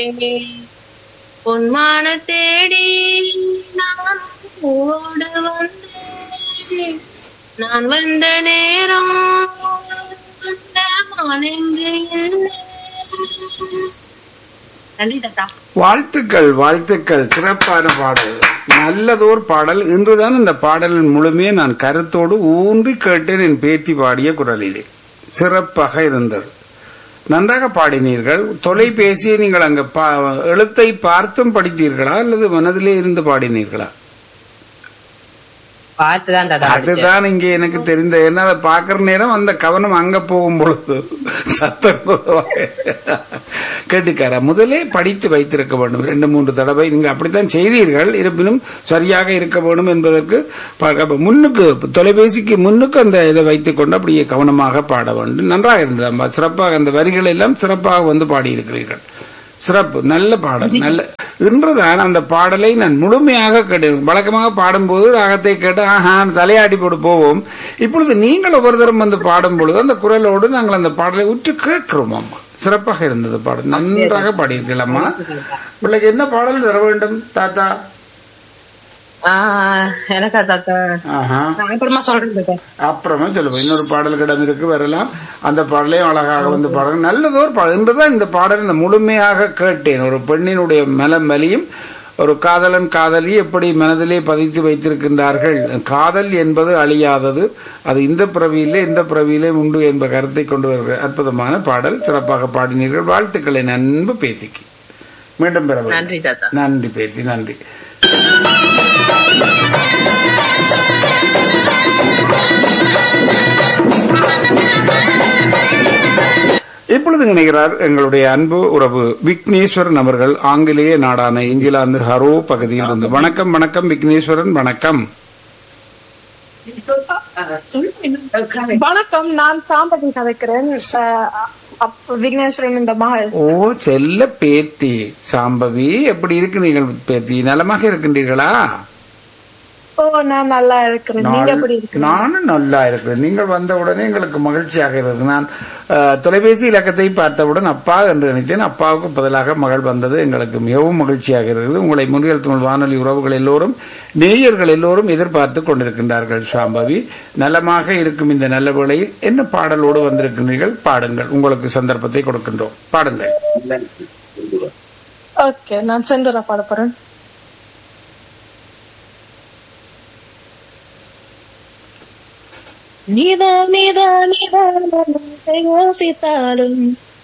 பொன்மான தேடி நான் ஓடு வந்தேன் நான் வந்த நேரம் வந்த மானெங்கு இல்லை. நன்றி தாத்தா வாழ்த்துக்கள் வாழ்த்துக்கள் சிறப்பான பாடல் நல்லதோர் பாடல் இன்றுதான் இந்த பாடலின் முழுமையை நான் கருத்தோடு ஊன்றி கேட்டேன் என் பேத்தி பாடிய குரலிலே சிறப்பாக இருந்தது நன்றாக பாடினீர்கள் தொலைபேசியை நீங்கள் அங்க பா- எழுத்தை பார்த்தும் படித்தீர்களா அல்லது மனதிலே இருந்து பாடினீர்களா பார்த்துதான் தாத்தா படிச்சேன். அதுதான் இங்கே எனக்கு தெரிந்த ஏன்னா அதை பார்க்கிற நேரம் அந்த கவனம் அங்க போகும் பொழுது சத்தம் கேட்டுக்காரா முதலே படித்து வைத்திருக்க வேண்டும் ரெண்டு மூன்று தடவை நீங்க அப்படித்தான் செய்தீர்கள் இருப்பினும் சரியாக இருக்க வேண்டும் என்பதற்கு பார்க்க- முன்னுக்கு தொலைபேசிக்கு முன்னுக்கு அந்த இதை வைத்துக் கொண்டு அப்படியே கவனமாக பாட வேண்டும் நன்றாக இருந்தது அம்மா. சிறப்பாக அந்த வரிகள் எல்லாம் சிறப்பாக வந்து பாடியிருக்கிறீர்கள் சிறப்பு நல்ல பாடல் நல்ல இன்றுதான் அந்த பாடலை நான் முழுமையாக கேட்டேன் வழக்கமாக பாடும்போது ராகத்தை கேட்டு ஆஹா தலையாடி போட்டு போவோம் இப்பொழுது நீங்கள் ஒவ்வொரு தரம் வந்து பாடும் பொழுது அந்த குரலோடு நாங்கள் அந்த பாடலை உற்று கேட்கிறோம் அம்மா சிறப்பாக இருந்தது பாடல் நன்றாக பாடியிருக்கீர்கள் அம்மா பிள்ளைக்கு என்ன பாடல் தர வேண்டும் தாத்தா ஆஹ் எனக்கா தாத்தா ஆஹா நான் அப்புறமா சொல்றேன் தாத்தா அப்புறமா சொல்லுவோம் இன்னொரு பாடல் கிடம் இருக்கு வரலாம் அந்த பாடலையும் அழகாக வந்து பாடல் நல்லதோர் பாடல் இன்றுதான் இந்த பாடல் இந்த முழுமையாக கேட்டேன் ஒரு பெண்ணினுடைய மலம் வலியும் ஒரு காதலன் காதலி எப்படி மனதிலே பதித்து வைத்திருக்கின்றார்கள் காதல் என்பது அழியாதது அது இந்த பிறவியிலே இந்த பிறவியிலே உண்டு என்ப கருத்தை கொண்டு வருகிற அற்புதமான பாடல் சிறப்பாக பாடினீர்கள் வாழ்த்துக்களை அன்பு பேத்திக்கு மீண்டும் பெற வேண்டும். நன்றி தாத்தா நன்றி பேத்தி நன்றி இப்பொழுது இணைகிறார் எங்களுடைய அன்பு உறவு விக்னேஸ்வரன் அவர்கள் ஆங்கிலேய நாடான இங்கிலாந்து ஹரோ பகுதியில் இருந்து வணக்கம் வணக்கம் விக்னேஸ்வரன் வணக்கம் வணக்கம் நான் சாம்பதி கதைக்கிறேன் அஹ், அப்- விக்னேஸ்வரன் இந்த மகள் ஓ செல்ல பேத்தி சாம்பவி எப்படி இருக்கிறீர்கள் பேத்தி நலமாக இருக்கின்றீர்களா ஓ நான் நல்லா இருக்கிறேன் நீங்க எப்படி இருக்கீங்க நானும் நல்லா இருக்கிறேன் நீங்கள் வந்த உடனே எங்களுக்கு மகிழ்ச்சியாக இருக்கு நான் அஹ், தொலைபேசி இலக்கத்தை பார்த்தவுடன் அப்பா என்று நினைத்தேன் அப்பாவுக்கு பதிலாக மகள் வந்தது எங்களுக்கு மிகவும் மகிழ்ச்சியாக இருக்கிறது உங்களை முன்னில் தமிழ் வானொலி உறவுகள் எல்லோரும் நேயர்கள் எல்லோரும் எதிர்பார்த்து கொண்டிருக்கின்றார்கள் சாம்பவி நலமாக இருக்கும் இந்த நல்ல வேளையில் என்ன பாடலோடு வந்திருக்கின்றீர்கள் பாடுங்கள் உங்களுக்கு சந்தர்ப்பத்தை கொடுக்கின்றோம் பாடுங்கள் ஓகே நான் செந்தூரா பாட போறேன் நீதான் நீதான் நீதான் நான் யோசித்தாலும்